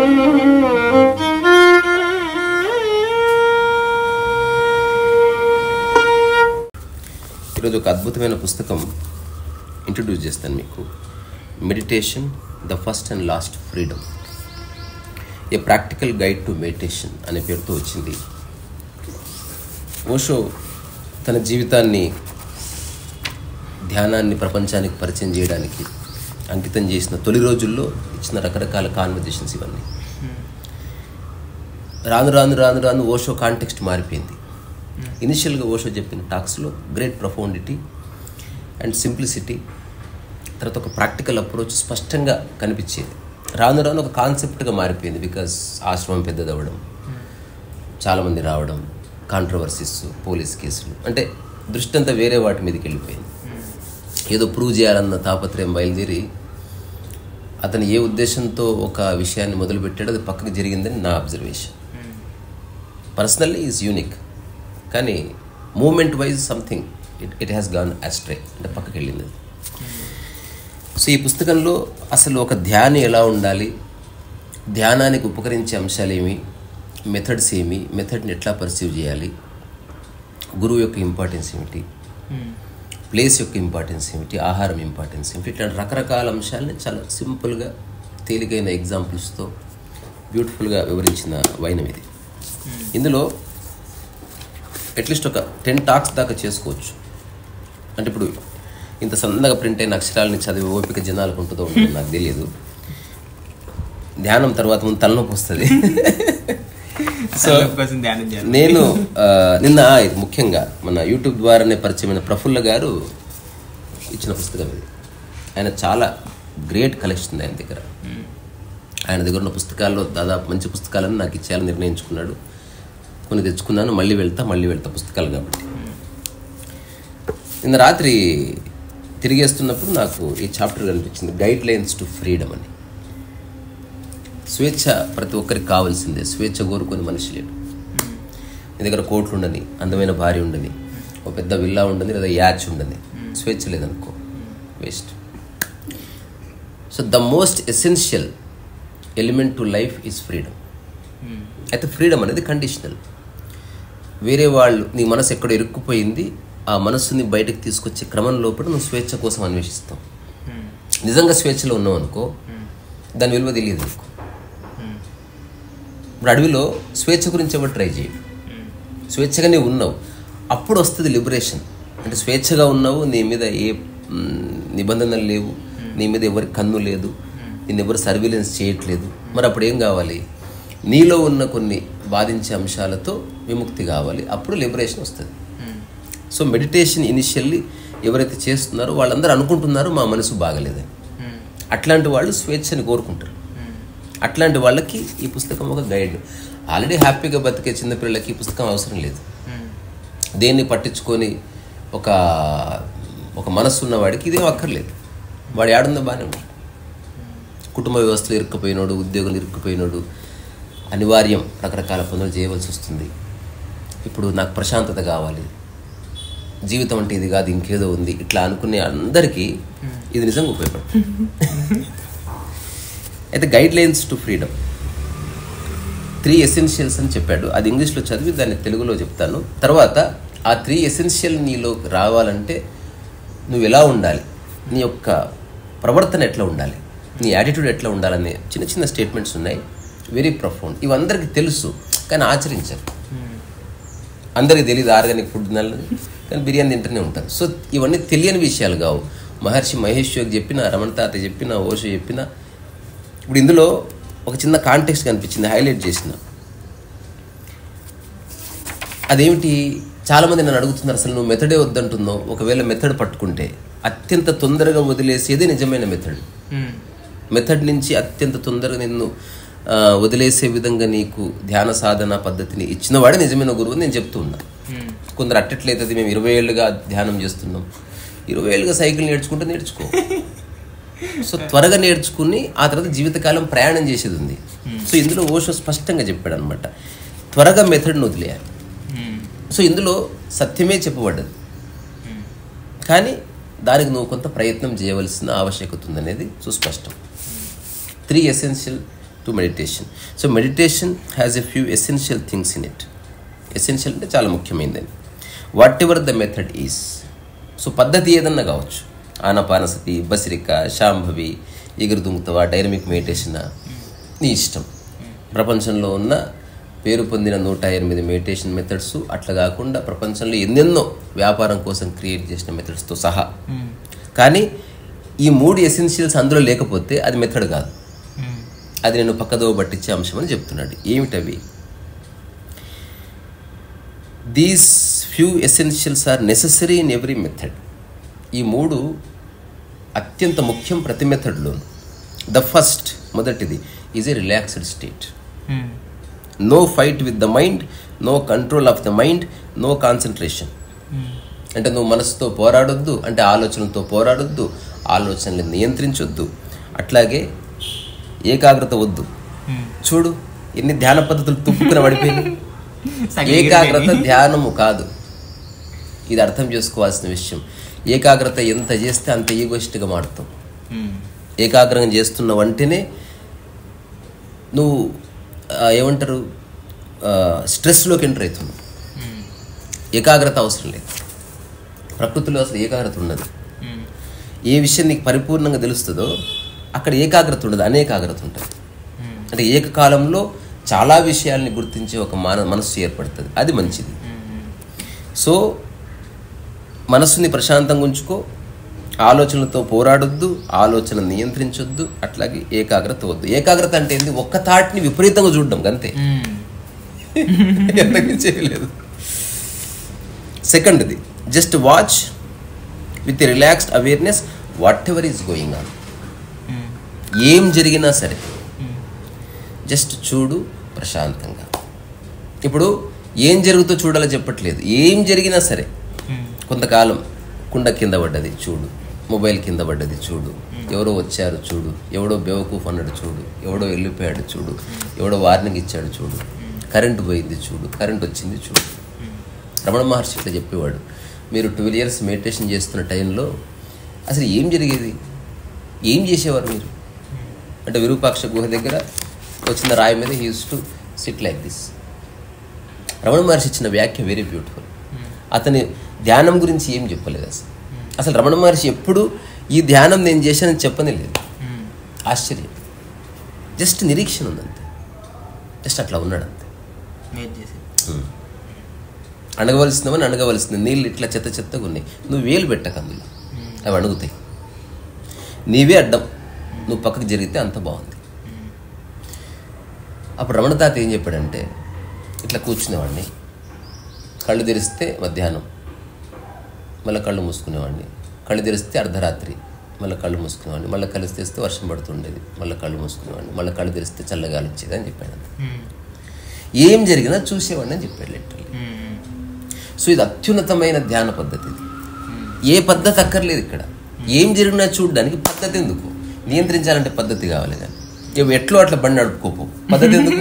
ఈరోజు ఒక అద్భుతమైన పుస్తకం ఇంట్రడ్యూస్ చేస్తాను మీకు meditation the first and last freedom a practical guide to meditation అనే పేరుతో వచ్చింది ఓషో తన జీవితాన్ని ధ్యానాన్ని ప్రపంచానికి పరిచయం చేయడానికి అంకితం చేసిన తొలి రోజుల్లో ఇచ్చిన రకరకాల కాన్వర్జేషన్స్ ఇవన్నీ రాను రాను రాను రాను ఓషో కాంటెక్స్ట్ మారిపోయింది ఇనిషియల్గా ఓషో చెప్పిన టాక్స్లో గ్రేట్ ప్రొఫౌండిటీ అండ్ సింప్లిసిటీ తర్వాత ఒక ప్రాక్టికల్ అప్రోచ్ స్పష్టంగా కనిపించేది రాను రాను ఒక కాన్సెప్ట్గా మారిపోయింది బికాస్ ఆశ్రమం పెద్దదవ్వడం చాలామంది రావడం కాంట్రవర్సీస్ పోలీస్ కేసులు అంటే దృష్టి అంతా వేరే వాటి మీదకి వెళ్ళిపోయింది ఏదో ప్రూవ్ చేయాలన్న తాపత్రయం బయలుదేరి అతను ఏ ఉద్దేశంతో ఒక విషయాన్ని మొదలుపెట్టాడో అది పక్కకు జరిగిందని నా అబ్జర్వేషన్ పర్సనల్లీ ఈజ్ యూనిక్ కానీ moment wise something it it has gone astray అంటే పక్కకి వెళ్ళింది అది. సో ఈ పుస్తకంలో అసలు ఒక ధ్యాని ఎలా ఉండాలి ధ్యానానికి ఉపకరించే అంశాలు ఏమి మెథడ్స్ ఏమి మెథడ్ని ఎట్లా పర్సీవ్ చేయాలి గురువు యొక్క ఇంపార్టెన్స్ ఏమిటి ప్లేస్ యొక్క ఇంపార్టెన్స్ ఏమిటి ఆహారం ఇంపార్టెన్స్ ఏమిటి ఇట్లాంటి రకరకాల అంశాలని చాలా సింపుల్గా తేలికైన ఎగ్జాంపుల్స్తో బ్యూటిఫుల్గా వివరించిన వైనం ఇది ఇందులో అట్లీస్ట్ ఒక టెన్ టాక్స్ దాకా చేసుకోవచ్చు అంటే ఇప్పుడు ఇంత సన్నగా ప్రింట్ అయిన అక్షరాలని చదివే ఓపిక జనాలకు ఉంటుందో ఉండదో నాకు తెలియదు ధ్యానం తర్వాత ముందు తలనొప్పి వస్తుంది సో కోసం ధ్యానం చేయాలి నేను ఆ, నిన్న ఇది ముఖ్యంగా మన యూట్యూబ్ ద్వారానే పరిచయమైన ప్రఫుల్ల గారు ఇచ్చిన పుస్తకం ఇది ఆయన చాలా గ్రేట్ కలెక్షన్ ఉంది ఆయన దగ్గర ఆయన దగ్గర ఉన్న పుస్తకాల్లో దాదాపు మంచి పుస్తకాలను నాకు ఇచ్చేయాలని నిర్ణయించుకున్నాడు కొన్ని తెచ్చుకున్నాను మళ్ళీ వెళ్తా మళ్ళీ వెళ్తా పుస్తకాలు కాబట్టి నిన్న రాత్రి తిరిగేస్తున్నప్పుడు నాకు ఈ చాప్టర్ కనిపించింది గైడ్ లైన్స్ టు ఫ్రీడమ్ అని స్వేచ్ఛ ప్రతి ఒక్కరికి కావాల్సిందే స్వేచ్ఛ కోరుకొని మనిషి లేడు నీ దగ్గర కోట్లు ఉండని అందమైన భార్య ఉండని ఒక పెద్ద విల్లా ఉండని లేదా యాచ్ ఉండని స్వేచ్ఛ లేదనుకో waste so the most essential element to life is freedom అయితే ఫ్రీడమ్ అనేది కండిషనల్ వేరే వాళ్ళు నీ మనసు ఎక్కడ ఇరుక్కుపోయింది ఆ మనస్సుని బయటకు తీసుకొచ్చే క్రమం లోపల నువ్వు స్వేచ్ఛ కోసం అన్వేషిస్తావు నిజంగా స్వేచ్ఛలో ఉన్నావు అనుకో దాని విలువ తెలియదు నీకు ఇప్పుడు అడవిలో స్వేచ్ఛ గురించి ఎవరు ట్రై చేయడు స్వేచ్ఛగా నీవు ఉన్నావు అప్పుడు వస్తుంది లిబరేషన్ అంటే స్వేచ్ఛగా ఉన్నావు నీ మీద ఏ మ్, నిబంధనలు లేవు నీ మీద ఎవరి కన్ను లేదు నిన్ను ఎవరు సర్వీలెన్స్ చేయట్లేదు మరి అప్పుడు ఏం కావాలి నీలో ఉన్న కొన్ని బాధించే అంశాలతో విముక్తి కావాలి అప్పుడు లిబరేషన్ వస్తుంది సో మెడిటేషన్ ఇనిషియల్లీ ఎవరైతే చేస్తున్నారో వాళ్ళందరూ అనుకుంటున్నారు మా మనసు బాగలేదని అట్లాంటి వాళ్ళు స్వేచ్ఛని కోరుకుంటారు అట్లాంటి వాళ్ళకి ఈ పుస్తకం ఒక గైడ్ ఆల్రెడీ హ్యాపీగా బతికే చిన్నపిల్లలకి ఈ పుస్తకం అవసరం లేదు దేన్ని పట్టించుకొని ఒక ఒక మనస్సు ఉన్న వాడికి ఇదేం అక్కర్లేదు వాడు ఏడుందో బాగానే ఉంటాడు కుటుంబ వ్యవస్థలో ఇరుక్కుపోయినోడు ఉద్యోగులు ఇరుక్కుపోయినోడు అనివార్యం రకరకాల పనులు చేయవలసి వస్తుంది ఇప్పుడు నాకు ప్రశాంతత కావాలి జీవితం అంటే ఇది కాదు ఇంకేదో ఉంది ఇట్లా అనుకునే అందరికీ ఇది నిజంగా ఉపయోగపడుతుంది అయితే guidelines to freedom three essentials అని చెప్పాడు అది ఇంగ్లీష్లో చదివి దాన్ని తెలుగులో చెప్తాను తర్వాత ఆ త్రీ ఎసెన్షియల్ నీలో రావాలంటే నువ్వు ఎలా ఉండాలి నీ యొక్క ప్రవర్తన ఎట్లా ఉండాలి నీ యాటిట్యూడ్ ఎట్లా ఉండాలనే చిన్న చిన్న స్టేట్మెంట్స్ ఉన్నాయి వెరీ ప్రొఫౌండ్ ఇవందరికీ తెలుసు కానీ ఆచరించరు అందరికీ తెలియదు ఆర్గానిక్ ఫుడ్ తినాలని కానీ బిర్యానీ తింటూనే ఉంటారు సో ఇవన్నీ తెలియని విషయాలు కావు మహర్షి మహేష్ యోగి చెప్పిన రమణ తాత చెప్పిన ఓషో చెప్పిన ఇప్పుడు ఇందులో ఒక చిన్న కాంటెక్స్ట్ కనిపించింది హైలైట్ చేసిన అదేమిటి చాలామంది నన్ను అడుగుతున్నారు అసలు నువ్వు మెథడే వద్దంటున్నావు ఒకవేళ మెథడ్ పట్టుకుంటే అత్యంత తొందరగా వదిలేసేదే నిజమైన మెథడ్ మెథడ్ నుంచి అత్యంత తొందరగా నిన్ను ఆ, వదిలేసే విధంగా నీకు ధ్యాన సాధన పద్ధతిని ఇచ్చిన వాడే నిజమైన గురువు అని నేను చెప్తూ ఉన్నా కొందరు అట్టట్లయితే మేము ఇరవై ఏళ్ళుగా ధ్యానం చేస్తున్నాం ఇరవై ఏళ్ళుగా సైకిల్ నేర్చుకుంటే నేర్చుకో సో త్వరగా నేర్చుకుని ఆ తర్వాత జీవితకాలం ప్రయాణం చేసేది ఉంది సో ఇందులో ఓషో స్పష్టంగా చెప్పాడు అనమాట త్వరగా మెథడ్ని వదిలేయాలి సో ఇందులో సత్యమే చెప్పబడ్డది కానీ దానికి నువ్వు కొంత ప్రయత్నం చేయవలసిన ఆవశ్యకత ఉందనేది సుస్పష్టం three essential to meditation so meditation has a few essential things in it essential అంటే చాలా ముఖ్యమైనదని whatever the method is so పద్ధతి ఏదన్నా కావచ్చు ఆనపానసతి బసిరిక శాంభవి ఎగురు దుంగుతావా డైనమిక్ మెడిటేషన్ నీ ఇష్టం ప్రపంచంలో ఉన్న పేరు పొందిన నూట ఎనిమిది మెడిటేషన్ మెథడ్స్ అట్లా కాకుండా ప్రపంచంలో ఎన్నెన్నో వ్యాపారం కోసం క్రియేట్ చేసిన మెథడ్స్తో సహా కానీ ఈ మూడు ఎసెన్షియల్స్ అందులో లేకపోతే అది మెథడ్ కాదు అది నేను పక్కదో పట్టించే అంశం అని చెప్తున్నాడు ఏమిటవి these few essentials are necessary in every method ఈ మూడు అత్యంత ముఖ్యం ప్రతి మెథడ్లోను ద ఫస్ట్ మొదటిది is a relaxed state no fight with the mind no control of the mind no concentration అంటే నువ్వు మనసుతో పోరాడొద్దు అంటే ఆలోచనలతో పోరాడొద్దు ఆలోచనలు నియంత్రించొద్దు అట్లాగే ఏకాగ్రత వద్దు చూడు ఎన్ని ధ్యాన పద్ధతులు తుప్పుకుని పడిపోయింది ఏకాగ్రత ధ్యానము కాదు ఇది అర్థం చేసుకోవాల్సిన విషయం ఏకాగ్రత ఎంత చేస్తే అంత ఈగోయిస్ట్గా మారుతావు ఏకాగ్రంగా చేస్తున్న వంటనే నువ్వు ఆ, ఏమంటారు ఆ, స్ట్రెస్లోకి ఎంటర్ అవుతున్నావు ఏకాగ్రత అవసరం లేదు ప్రకృతిలో అసలు ఏకాగ్రత ఉండదు ఏ విషయం నీకు పరిపూర్ణంగా తెలుస్తుందో అక్కడ ఏకాగ్రత ఉండదు అనేకాగ్రత ఉంటుంది అంటే ఏకకాలంలో చాలా విషయాల్ని గుర్తించే ఒక మాన మనస్సు ఏర్పడుతుంది అది మంచిది సో మనస్సుని ప్రశాంతంగా ఉంచుకో ఆలోచనలతో పోరాడొద్దు ఆలోచన నియంత్రించొద్దు అట్లాగే ఏకాగ్రత వద్దు ఏకాగ్రత అంటే ఏంది ఒక్క థాట్ని విపరీతంగా చూడడం అంతే ఎంతకీ చేయలేదు సెకండ్ది just watch with relaxed awareness whatever is going on ఏం జరిగినా సరే జస్ట్ చూడు ప్రశాంతంగా ఇప్పుడు ఏం జరుగుతో చూడాలో చెప్పట్లేదు ఏం జరిగినా సరే కొంతకాలం కుండ కింద పడ్డది చూడు మొబైల్ కింద పడ్డది చూడు ఎవరో వచ్చారు చూడు ఎవడో బేవకూఫ్ అన్నాడు చూడు ఎవడో వెళ్ళిపోయాడు చూడు ఎవడో వార్నింగ్ ఇచ్చాడు చూడు కరెంటు పోయింది చూడు కరెంట్ వచ్చింది చూడు రమణ మహర్షి ఇట్లా చెప్పేవాడు మీరు ట్వెల్వ్ ఇయర్స్ మెడిటేషన్ చేస్తున్న టైంలో అసలు ఏం జరిగేది ఏం చేసేవారు మీరు అంటే విరూపాక్ష గుహ దగ్గర వచ్చిన రాయి మీద he use to sit like this Ramana Maharshi ఇచ్చిన వ్యాఖ్య వెరీ బ్యూటిఫుల్ అతని ధ్యానం గురించి ఏం చెప్పలేదు అసలు అసలు రమణ మహర్షి ఎప్పుడు ఈ ధ్యానం నేను చేశానని చెప్పనే లేదు ఆశ్చర్యం జస్ట్ నిరీక్షణ ఉందంతే జస్ట్ అట్లా ఉన్నాడు అంతే అణగవలసినవని అణగవలసింది నీళ్ళు ఇట్లా చెత్త చెత్తగా ఉన్నాయి నువ్వు వేలు పెట్టక అందులో అవి అణుగుతాయి నీవే అడ్డం నువ్వు పక్కకి జరిగితే అంత బాగుంది అప్పుడు రమణ తాత ఏం చెప్పాడంటే ఇట్లా కూర్చునేవాడిని కళ్ళు తెరిస్తే మధ్యాహ్నం మళ్ళీ కళ్ళు మూసుకునేవాడిని కళ్ళు తెరిస్తే అర్ధరాత్రి మళ్ళీ కళ్ళు మూసుకునేవాడిని మళ్ళీ కళ్ళు తెరిస్తే వర్షం పడుతుండేది మళ్ళీ కళ్ళు మూసుకునేవాడిని మళ్ళీ కళ్ళు తెరిస్తే చల్లగాలి వచ్చేది అని చెప్పాడు అంత. ఏం జరిగినా చూసేవాడిని అని చెప్పాడు లిటరల్లీ సో ఇది అత్యున్నతమైన ధ్యాన పద్ధతి ఇది ఏ పద్ధతి అక్కర్లేదు ఇక్కడ ఏం జరిగినా చూడడానికి పద్ధతి ఎందుకు నియంత్రించాలంటే పద్ధతి కావాలి కానీ ఇవి ఎట్లో అట్లా బండి నడుపుకోపు పద్ధతి ఎందుకు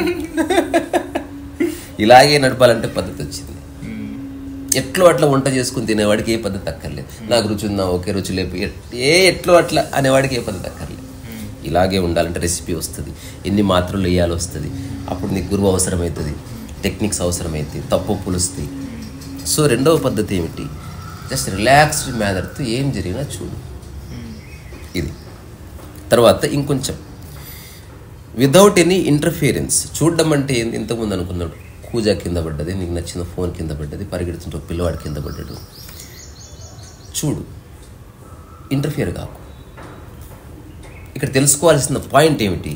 ఇలాగే నడపాలంటే పద్ధతి వచ్చింది ఎట్లో అట్లా వంట చేసుకుని తినేవాడికి ఏ పద్ధతి అక్కర్లేదు నాకు రుచి ఉందా ఒకే రుచి లేపు ఎట్- ఏ ఎట్లో అట్లా అనేవాడికి ఏ పద్ధతి అక్కర్లేదు ఇలాగే ఉండాలంటే రెసిపీ వస్తుంది ఎన్ని మాత్రలు వేయాలి వస్తుంది అప్పుడు నీకు గురువు అవసరమవుతుంది టెక్నిక్స్ అవసరమవుతాయి తప్పు పులుస్తాయి సో రెండవ పద్ధతి ఏమిటి జస్ట్ రిలాక్స్డ్ మేనర్తో ఏం జరిగినా చూడు ఇది తర్వాత ఇంకొంచెం వితౌట్ ఎనీ ఇంటర్ఫియరెన్స్ చూడడం అంటే ఏంది ఇంతకుముందు అనుకున్నాడు కూజా కింద పడ్డది నీకు నచ్చిన ఫోన్ కింద పడ్డది పరిగెడుతుంటే ఒక పిల్లవాడు కింద పడ్డాడు చూడు ఇంటర్ఫియర్ కాకు ఇక్కడ తెలుసుకోవాల్సిన పాయింట్ ఏమిటి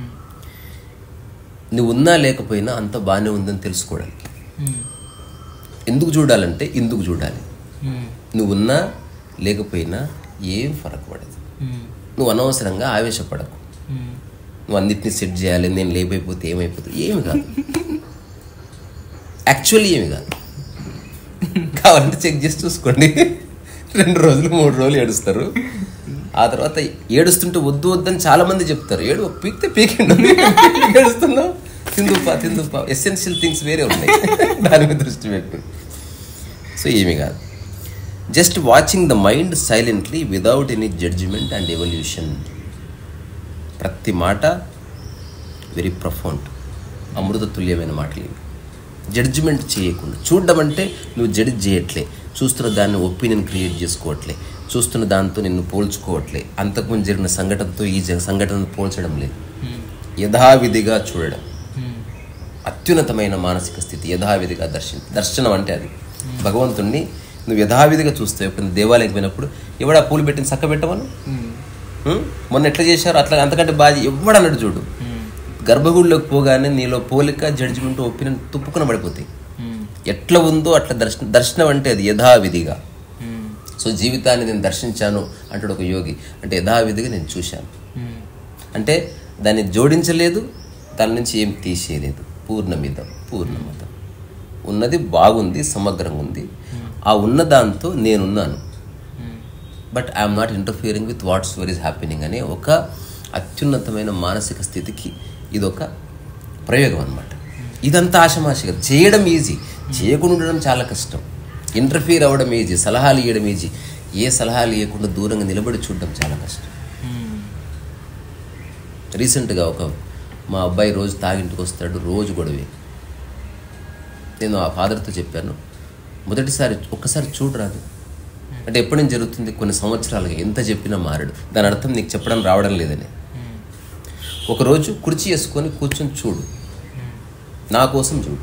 నువ్వు ఉన్నా లేకపోయినా అంత బాగానే ఉందని తెలుసుకోవడానికి ఎందుకు చూడాలంటే ఇందుకు చూడాలి నువ్వు ఉన్నా లేకపోయినా ఏం ఫరక్ పడదు నువ్వు అనవసరంగా ఆవేశపడకు నువ్వు అన్నిటిని సెట్ చేయాలి నేను లేపైపోతే ఏమైపోతుంది ఏమి కాదు యాక్చువల్లీ ఏమి కాదు కావాలంటే చెక్ చేసి చూసుకోండి రెండు రోజులు మూడు రోజులు ఏడుస్తారు ఆ తర్వాత ఏడుస్తుంటే వద్దు వద్దని చాలా మంది చెప్తారు ఏడు పీకితే పీకిండు ఏడుస్తున్నావు తిందుపా తిందుపా ఎసెన్షియల్ థింగ్స్ వేరే ఉన్నాయి దాని మీద దృష్టి పెట్టు సో ఏమి కాదు just watching the mind silently without any judgement and evolution ప్రతి మాట వెరీ ప్రొఫౌండ్ అమృత తుల్యమైన మాటలు ఇవి జడ్జిమెంట్ చేయకుండా చూడడం అంటే నువ్వు జడ్జ్ చేయట్లే చూస్తున్న దాన్ని ఒపీనియన్ క్రియేట్ చేసుకోవట్లే చూస్తున్న దాంతో నిన్ను పోల్చుకోవట్లే అంతకుముందు జరిగిన సంఘటనతో ఈ జ- సంఘటనను పోల్చడం లేదు యథావిధిగా చూడడం అత్యున్నతమైన మానసిక స్థితి యథావిధిగా దర్శన దర్శనం అంటే అది భగవంతుణ్ణి నువ్వు యథావిధిగా చూస్తావు ఎప్పుడు దేవాలయకి పోయినప్పుడు ఎవడా పూలు పెట్టిన చక్క పెట్టమను హ్మ్? మొన్న ఎట్లా చేశారు అట్లా అంతకంటే బాగా ఎవడన్నాడు చూడు గర్భగుడిలోకి పోగానే నీలో పోలిక జడ్జిమెంట్ ఒపీనియన్ తుప్పుకున పడిపోతాయి ఎట్లా ఉందో అట్లా దర్శనం దర్శనం అంటే అది యథావిధిగా సో జీవితాన్ని నేను దర్శించాను అంటాడు ఒక యోగి అంటే యథావిధిగా నేను చూశాను అంటే దాన్ని జోడించలేదు దాని నుంచి ఏం తీసేయలేదు పూర్ణమిదం పూర్ణమతం ఉన్నది బాగుంది సమగ్రంగా ఉంది ఆ ఉన్న దాంతో నేనున్నాను but I'm not interfering with whatsoever is happening అనే ఒక అత్యున్నతమైన మానసిక స్థితికి ఇది ఒక ప్రయోగం అనమాట ఇదంతా ఆశమాషిగా చేయడం ఈజీ చేయకుండా ఉండడం చాలా కష్టం ఇంటర్ఫియర్ అవ్వడం ఈజీ సలహాలు ఇవ్వడం ఈజీ ఏ సలహాలు ఇవ్వకుండా దూరంగా నిలబడి చూడడం చాలా కష్టం రీసెంట్గా ఒక మా అబ్బాయి రోజు తాగింటికి వస్తాడు రోజు గొడవే నేను ఆ ఫాదర్తో చెప్పాను మొదటిసారి ఒక్కసారి చూడరాదు అంటే ఎప్పటి నుంచి జరుగుతుంది కొన్ని సంవత్సరాలుగా ఎంత చెప్పినా మారడు దాని అర్థం నీకు చెప్పడం రావడం లేదని ఒకరోజు కుర్చీ వేసుకొని కూర్చొని చూడు నా కోసం చూడు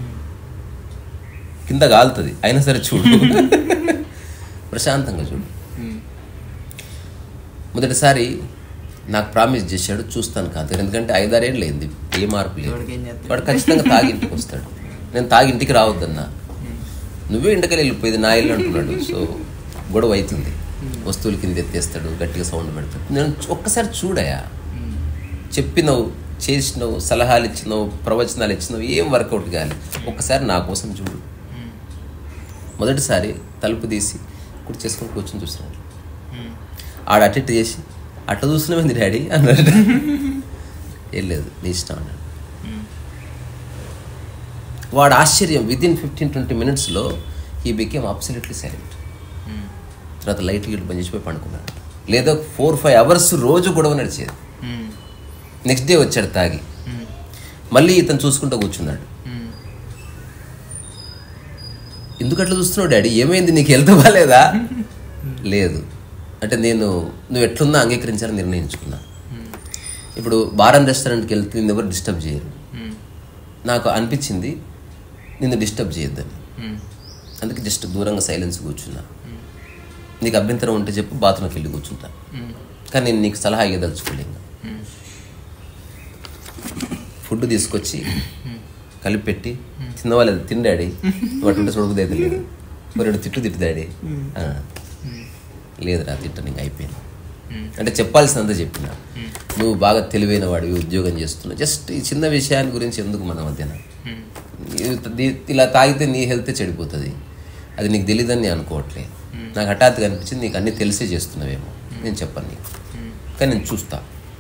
కింద కాలుతుంది అయినా సరే చూడు ప్రశాంతంగా చూడు మొదటిసారి నాకు ప్రామిస్ చేశాడు చూస్తాను కాదు ఎందుకంటే ఐదారేళ్ళు అయింది ఏ మార్పు లేదు ఎవడికేం చేస్తాడు? వాడు ఖచ్చితంగా తాగి ఇంటికి వస్తాడు నేను తాగి ఇంటికి రావద్దన్నా నువ్వే ఇంటికి వెళ్ళిపోయింది నా ఇల్లు అంటున్నాడు సో గొడవ అవుతుంది వస్తువులు కింద ఎత్తేస్తాడు గట్టిగా సౌండ్ పెడతాడు నేను ఒక్కసారి చూడయా చెప్పినవు చేసినావు సలహాలు ఇచ్చినావు ప్రవచనాలు ఇచ్చినావు ఏం వర్కౌట్ కాదు ఒక్కసారి నా కోసం చూడు మొదటిసారి తలుపు తీసి కుర్చేసుకొని కూర్చొని చూస్తున్నాడు ఆడ అటు ఇటు చేసి అట్లా చూస్తున్నామేంది డాడీ అన్నాడు ఏం లేదు నీ ఇష్టం అన్నాడు వాడు ఆశ్చర్యం విత్ ఇన్ ఫిఫ్టీన్ ట్వంటీ మినిట్స్లో ఈ బికేమ్ అబ్సల్యూట్లీ సైలెంట్ తర్వాత లైట్ గిట్ బంద్ చేసిపోయి పండుకున్నాడు లేదా ఫోర్ ఫైవ్ అవర్స్ రోజు గొడవ నడిచేది నెక్స్ట్ డే వచ్చాడు తాగి మళ్ళీ ఇతను చూసుకుంటూ కూర్చున్నాడు ఎందుకు అట్లా చూస్తున్నావు డాడీ ఏమైంది నీకు హెల్త్ బాగాలేదా లేదు అంటే నేను నువ్వు ఎట్లున్నా అంగీకరించాలని నిర్ణయించుకున్నా ఇప్పుడు బార్ అండ్ రెస్టారెంట్కి వెళ్తే నిన్ను ఎవరు డిస్టర్బ్ చేయరు నాకు అనిపించింది నిన్ను డిస్టర్బ్ చేయొద్దని అందుకే జస్ట్ దూరంగా సైలెన్స్ కూర్చున్నా నీకు అభ్యంతరం ఉంటే చెప్పు బాత్రూమ్కి వెళ్ళి కూర్చుంటా కానీ నేను నీకు సలహా ఇవ్వదలుచుకోలేను ఫుడ్ తీసుకొచ్చి కలిపి పెట్టి తిన్నవాళ్ళు తిండాడి వాటి చూడబుద్ది అయితే లేదు ఒక రెండు తిట్లు తిట్టుదాడి లేదురా తిట్ట నీకు అయిపోయింది అంటే చెప్పాల్సినంత చెప్పిన నువ్వు బాగా తెలివైన వాడివి ఉద్యోగం చేస్తున్నావు జస్ట్ ఈ చిన్న విషయాన్ని గురించి ఎందుకు మన మధ్యన ఇది- ఇలా తాగితే నీ హెల్త్ చెడిపోతుంది అది నీకు తెలియదని నేను అనుకోవట్లే నాకు హఠాత్తుగా అనిపించింది నీకు అన్నీ తెలిసే చేస్తున్నావేమో నేను చెప్పను నీకు కానీ నేను చూస్తా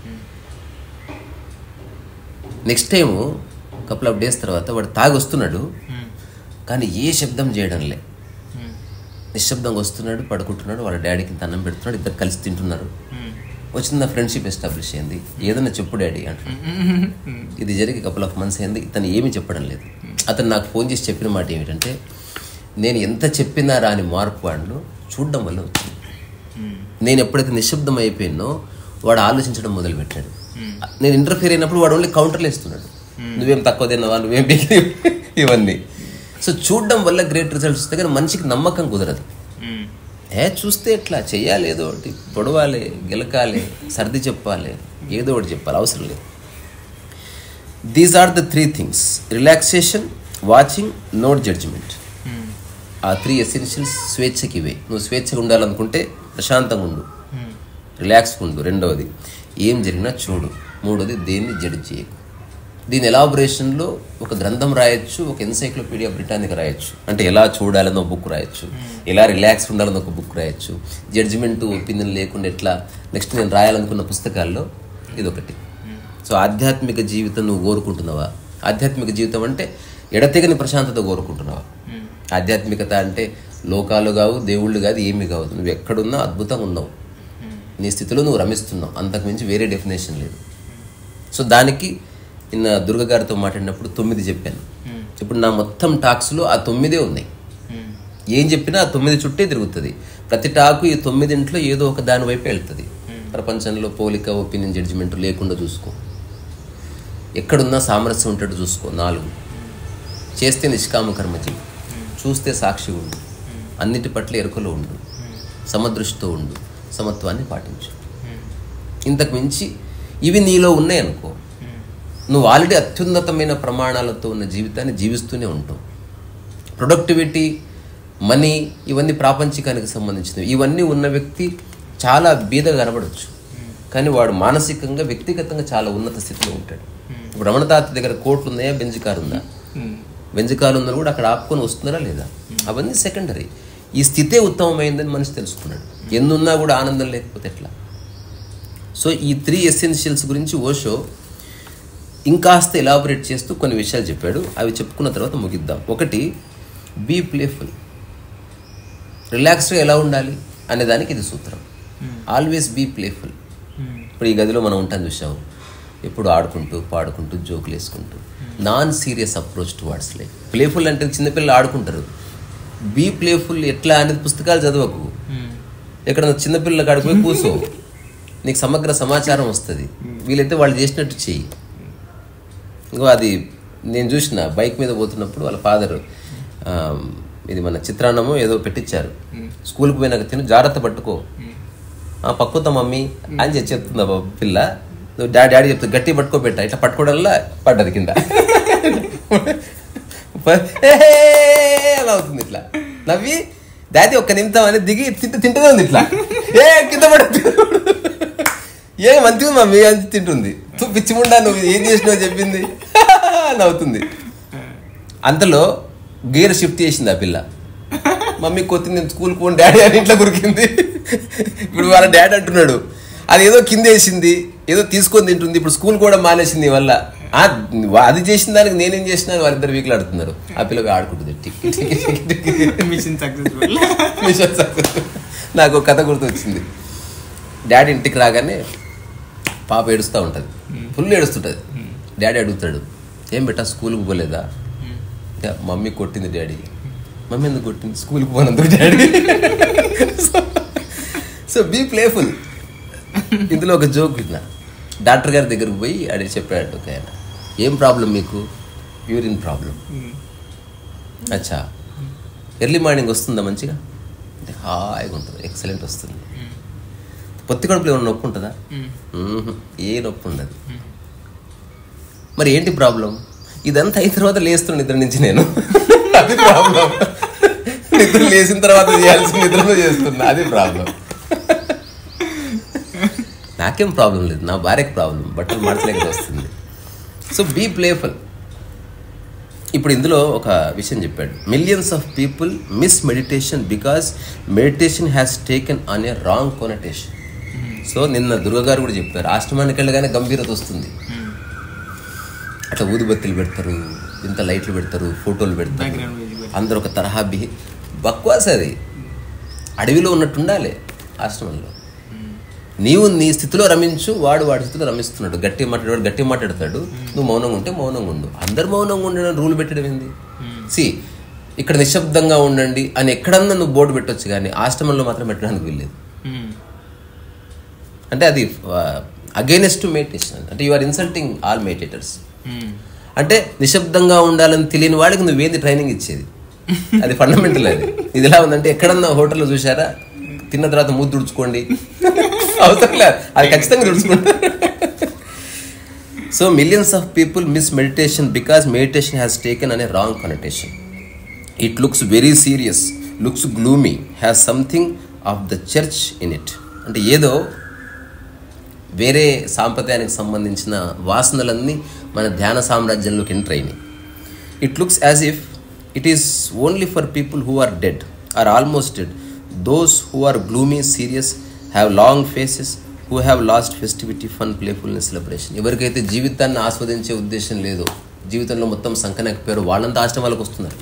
next time couple of days తర్వాత వాడు తాగి వస్తున్నాడు కానీ ఏ శబ్దం చేయడంలే నిశ్శబ్దంగా వస్తున్నాడు పడుకుంటున్నాడు వాళ్ళ డాడీకి ఇంత అన్నం పెడుతున్నాడు ఇద్దరు కలిసి తింటున్నారు వచ్చిన ఫ్రెండ్షిప్ ఎస్టాబ్లిష్ అయింది ఏదైనా చెప్పు డాడీ అంటున్నాడు ఇది జరిగి కపుల్ ఆఫ్ మంత్స్ అయింది ఇతను ఏమీ చెప్పడం లేదు అతను నాకు ఫోన్ చేసి చెప్పిన మాట ఏమిటంటే నేను ఎంత చెప్పినా రాని మార్పు వాళ్ళు చూడడం వల్ల వచ్చింది నేను ఎప్పుడైతే నిశ్శబ్దం అయిపోయినో వాడు ఆలోచించడం మొదలుపెట్టాడు నేను ఇంటర్ఫియర్ అయినప్పుడు వాడు ఓన్లీ కౌంటర్లు వేస్తున్నాడు నువ్వేం తక్కువ తిన్నావా నువ్వేం బిగి ఇవన్నీ సో చూడడం వల్ల గ్రేట్ రిజల్ట్స్ వస్తాయి కానీ మనిషికి నమ్మకం కుదరదు ఏ చూస్తే ఎట్లా చెయ్యాలి ఏదో ఒకటి పొడవాలి గెలకాలి సర్ది చెప్పాలి ఏదో ఒకటి చెప్పాలి అవసరం లేదు these are the three things relaxation watching not judgement ఆ త్రీ ఎసెన్షియల్స్ స్వేచ్ఛకి ఇవే నువ్వు స్వేచ్ఛగా ఉండాలనుకుంటే ప్రశాంతంగా ఉండు రిలాక్స్గా ఉండు రెండవది ఏం జరిగినా చూడు మూడోది దేన్ని జడ్జ్ చేయకు దీని ఎలాబొరేషన్లో ఒక గ్రంథం రాయొచ్చు ఒక ఎన్సైక్లోపీడియా బ్రిటానిక్ రాయొచ్చు అంటే ఎలా చూడాలని ఒక బుక్ రాయొచ్చు ఎలా రిలాక్స్ ఉండాలని ఒక బుక్ రాయొచ్చు జడ్జిమెంట్ ఒపీనియన్ లేకుండా ఎట్లా నెక్స్ట్ నేను రాయాలనుకున్న పుస్తకాల్లో ఇదొకటి సో ఆధ్యాత్మిక జీవితం నువ్వు కోరుకుంటున్నావా ఆధ్యాత్మిక జీవితం అంటే ఎడతెగని ప్రశాంతత కోరుకుంటున్నావా ఆధ్యాత్మికత అంటే లోకాలు కావు దేవుళ్ళు కాదు ఏమీ కాదు నువ్వు ఎక్కడున్నా అద్భుతంగా ఉన్నావు నీ స్థితిలో నువ్వు రమిస్తున్నావు అంతకుమించి వేరే డెఫినేషన్ లేదు సో దానికి నిన్న దుర్గ గారితో మాట్లాడినప్పుడు తొమ్మిది చెప్పాను ఇప్పుడు నా మొత్తం టాక్స్లో ఆ తొమ్మిదే ఉన్నాయి ఏం చెప్పినా ఆ తొమ్మిది చుట్టే తిరుగుతుంది ప్రతి టాకు ఈ తొమ్మిదింట్లో ఏదో ఒక దాని వైపు వెళ్తుంది ప్రపంచంలో పోలిక ఒపీనియన్ జడ్జిమెంట్ లేకుండా చూసుకో ఎక్కడున్నా సామరస్యం ఉంటాడు చూసుకో నాలుగు చేస్తే నిష్కామ కర్మ చెయ్యి చూస్తే సాక్షి ఉండు అన్నిటి పట్ల ఎరుకలో ఉండు సమదృష్టితో ఉండు సమత్వాన్ని పాటించు ఇంతకు మించి ఇవి నీలో ఉన్నాయి అనుకో నువ్వు ఆల్రెడీ అత్యున్నతమైన ప్రమాణాలతో ఉన్న జీవితాన్ని జీవిస్తూనే ఉంటావు ప్రొడక్టివిటీ మనీ ఇవన్నీ ప్రాపంచికానికి సంబంధించినవి ఇవన్నీ ఉన్న వ్యక్తి చాలా బీదగా కనబడవచ్చు కానీ వాడు మానసికంగా వ్యక్తిగతంగా చాలా ఉన్నత స్థితిలో ఉంటాడు ఇప్పుడు రమణ తాత దగ్గర కోట్లు ఉన్నాయా బెంజ్ కారు ఉందా బెంజ్ కారు ఉందని కూడా అక్కడ ఆపుకొని వస్తున్నారా లేదా అవన్నీ సెకండరీ ఈ స్థితే ఉత్తమమైందని మనిషి తెలుసుకున్నాడు ఎన్నున్నా కూడా ఆనందం లేకపోతే ఎట్లా సో ఈ త్రీ ఎసెన్షియల్స్ గురించి ఓషో ఇంకాస్త ఎలాబొరేట్ చేస్తూ కొన్ని విషయాలు చెప్పాడు అవి చెప్పుకున్న తర్వాత ముగిద్దాం ఒకటి బీ ప్లేఫుల్ రిలాక్స్డ్గా ఎలా ఉండాలి అనే దానికి ఇది సూత్రం ఆల్వేస్ బీ ప్లేఫుల్ ఇప్పుడు ఈ గదిలో మనం ఉంటాం చూసాము ఎప్పుడు ఆడుకుంటూ పాడుకుంటూ జోకులు వేసుకుంటూ non serious approach to what's life playful అంటే చిన్నపిల్లలు ఆడుకుంటారు బీ ప్లేఫుల్ ఎట్లా అనేది పుస్తకాలు చదవకు ఎక్కడ చిన్నపిల్లల కాడికి పోయి కూర్చో నీకు సమగ్ర సమాచారం వస్తుంది వీలైతే వాళ్ళు చేసినట్టు చెయ్యి ఇంకో అది నేను చూసిన బైక్ మీద పోతున్నప్పుడు వాళ్ళ ఫాదర్ ఇది మన చిత్రాన్నము ఏదో పెట్టించారు స్కూల్కి పోయినాక తిను జాగ్రత్త పట్టుకో ఆ పక్కుతా మమ్మీ అని చెప్పి చెప్తుందా బాబు పిల్ల నువ్వు డాడీ డాడీ చెప్తా గట్టి పట్టుకో పెట్టా ఇట్లా పట్టుకోవడంలా పడ్డది కింద "ఏహే" అలా అవుతుంది ఇట్లా నవ్వి డాడీ ఒక్క నిమిషం అని దిగి తింట తింటూనే ఉంది ఇట్లా ఏ కింద పడద్దు ఏ మంచిగా మమ్మీ అని తింటుంది తూ పిచ్చిముండా నువ్వు ఏం చేసినావు చెప్పింది నవ్వుతుంది అంతలో గేర్ షిఫ్ట్ చేసింది ఆ పిల్ల మమ్మీ కొత్తింది నేను స్కూల్కి పోను డాడీ అని ఇంట్లో కురికింది ఇప్పుడు వాళ్ళ డాడీ అంటున్నాడు అది ఏదో కింద వేసింది ఏదో తీసుకొని తింటుంది ఇప్పుడు స్కూల్ కూడా మానేసింది వల్ల ఆ, అది చేసిన దానికి నేనేం చేసినా వారిద్దరు వీకులు ఆడుతున్నారు ఆ పిల్ల పోయి ఆడుకుంటుంది tick tick tick tick. Mission successful mission success నాకు ఒక కథ గుర్తొచ్చింది డాడీ ఇంటికి రాగానే పాప ఏడుస్తూ ఉంటుంది ఫుల్ ఏడుస్తుంటుంది డాడీ అడుగుతాడు ఏం బెట్టా స్కూల్కి పోలేదా "యా, మమ్మీ కొట్టింది డాడీ మమ్మీ ఎందుకు కొట్టింది స్కూల్కి పోనందుకు డాడీ సో బీ ప్లేఫుల్ ఇందులో ఒక జోక్ విన్నా డాక్టర్ గారి దగ్గరకు పోయి అడిగి చెప్పాడు ఒక ఆయన ఏం ప్రాబ్లం మీకు యూరిన్ ప్రాబ్లం అచ్చా ఎర్లీ మార్నింగ్ వస్తుందా మంచిగా అంటే హాయిగా ఉంటుంది ఎక్సలెంట్ వస్తుంది పొత్తి కడుపులో ఏమైనా నొప్పి ఉంటుందా మ్మ్హ్. ఏ నొప్పి ఉండదు మరి ఏంటి ప్రాబ్లం ఇదంతా అయిన తర్వాత లేస్తున్న నిద్ర నుంచి నేను అది ప్రాబ్లం నిద్ర లేచిన తర్వాత చేయాల్సిన నిద్రలో చేస్తున్నా అది ప్రాబ్లం నాకేం ప్రాబ్లం లేదు నా భార్యకి ప్రాబ్లం బట్టలు మార్చలేక వస్తుంది సో బీ ప్లేఫుల్ ఇప్పుడు ఇందులో ఒక విషయం చెప్పాడు millions of people miss meditation because meditation has taken on a wrong connotation so నిన్న దుర్గ గారు కూడా చెప్పారు ఆశ్రమానికి వెళ్ళగానే గంభీరత వస్తుంది అట్లా ఊదుబత్తులు పెడతారు ఇంత లైట్లు పెడతారు ఫోటోలు పెడతారు Background music పెడతారు. అందరూ ఒక తరహా బిహి బక్వాస్ అది అడవిలో ఉన్నట్టు ఉండాలి ఆశ్రమంలో నీవు నీ స్థితిలో రమించు వాడు వాడి స్థితిలో రమిస్తున్నాడు గట్టి మాట్లాడేవాడు గట్టి మాట్లాడతాడు నువ్వు మౌనంగా ఉంటే మౌనంగా ఉండు అందరు మౌనంగా ఉండడం రూల్ పెట్టడం ఏంది సి ఇక్కడ నిశ్శబ్దంగా ఉండండి అని ఎక్కడన్నా నువ్వు బోర్డు పెట్టొచ్చు కానీ ఆశ్రమంలో మాత్రం పెట్టడానికి వీల్లేదు అంటే అది అగైనెస్ట్ టు మెడిటేషన్ అంటే you are insulting all meditators అంటే నిశ్శబ్దంగా ఉండాలని తెలియని వాడికి నువ్వేంది ట్రైనింగ్ ఇచ్చేది అది ఫండమెంటల్ అది ఇది ఎలా ఉందంటే ఎక్కడన్నా హోటల్లో చూసారా తిన్న తర్వాత మూతి తుడుచుకోండి అవసరం లేదు అది ఖచ్చితంగా తుడుచుకోండి so millions of people miss meditation because meditation has taken అనే wrong connotation it looks very serious looks gloomy has something of the church in it అంటే ఏదో వేరే సాంప్రదాయానికి సంబంధించిన వాసనలన్నీ మన ధ్యాన సామ్రాజ్యంలోకి ఎంటర్ అయినాయి it looks as if it is only for people who are dead or almost dead those who are gloomy serious have long faces who have lost festivity fun playfulness celebration ఎవరికైతే జీవితాన్ని ఆస్వాదించే ఉద్దేశం లేదో జీవితంలో మొత్తం సంకనకపోయారు వాళ్ళంతా ఆశ్రమాలకు వస్తున్నారు